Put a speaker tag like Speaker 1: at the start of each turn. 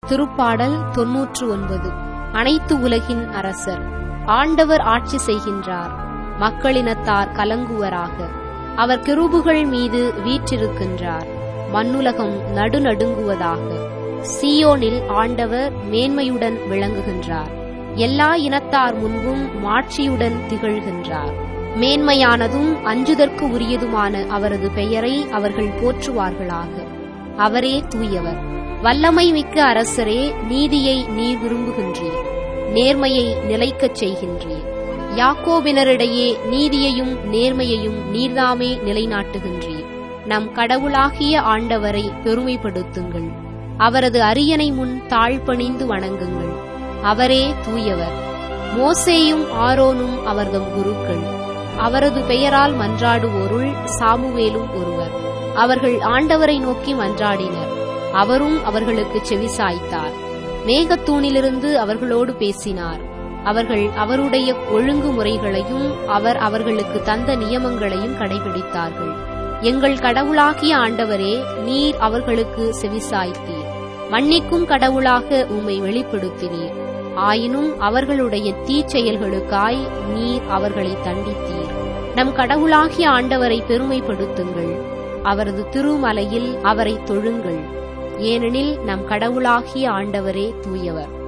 Speaker 1: திருப்பாடல் தொன்னூற்று ஒன்பது அனைத்து உலகின் அரசர் ஆண்டவர் ஆட்சி செய்கின்றார் மக்களினத்தார் கலங்குவராக அவர் கிருபுகள் மீது வீற்றிருக்கின்றார் மண்ணுலகம் நடுநடுங்குவதாக சியோனில் ஆண்டவர் மேன்மையுடன் விளங்குகின்றார் எல்லா இனத்தார் முன்பும் மாட்சியுடன் திகழ்கின்றார் மேன்மையானதும் அஞ்சுதற்கு உரியதுமான அவரது பெயரை அவர்கள் போற்றுவார்களாக அவரே தூயவர் வல்லமை மிக்க அரசரே நீதியை நீர் விரும்புகின்றீர் நேர்மையை நிலைக்கச் செய்கின்றீர் யாக்கோபினரிடையே நீதியையும் நேர்மையையும் நீர்தாமே நிலைநாட்டுகின்றீர் நம் கடவுளாகிய ஆண்டவரை பெருமைப்படுத்துங்கள் அவரது அரியணை முன் தாழ்பணிந்து வணங்குங்கள் அவரே தூயவர் மோசேயும் ஆரோனும் அவர்தம் குருக்கள் அவரது பெயரால் மன்றாடுவோருள் சாமுவேலும் ஒருவர் அவர்கள் ஆண்டவரை நோக்கி மன்றாடினர் அவரும் அவர்களுக்கு செவிசாய்த்தார் மேகத்தூணிலிருந்து அவர்களோடு பேசினார் அவர்கள் அவருடைய ஒழுங்குமுறைகளையும் அவர் அவர்களுக்கு தந்த நியமங்களையும் கடைபிடித்தார்கள் எங்கள் கடவுளாகிய ஆண்டவரே நீர் அவர்களுக்கு செவிசாய்த்தீர் மன்னிக்கும் கடவுளாக உம்மை வெளிப்படுத்தினீர் ஆயினும் அவர்களுடைய தீச்செயல்களுக்காய் நீர் அவர்களை தண்டித்தீர் நம் கடவுளாகிய ஆண்டவரை பெருமைப்படுத்துங்கள் அவரது திருமலையில் அவரை தொழுங்கள் ஏனெனில் நம் கடவுளாகிய ஆண்டவரே தூயவர்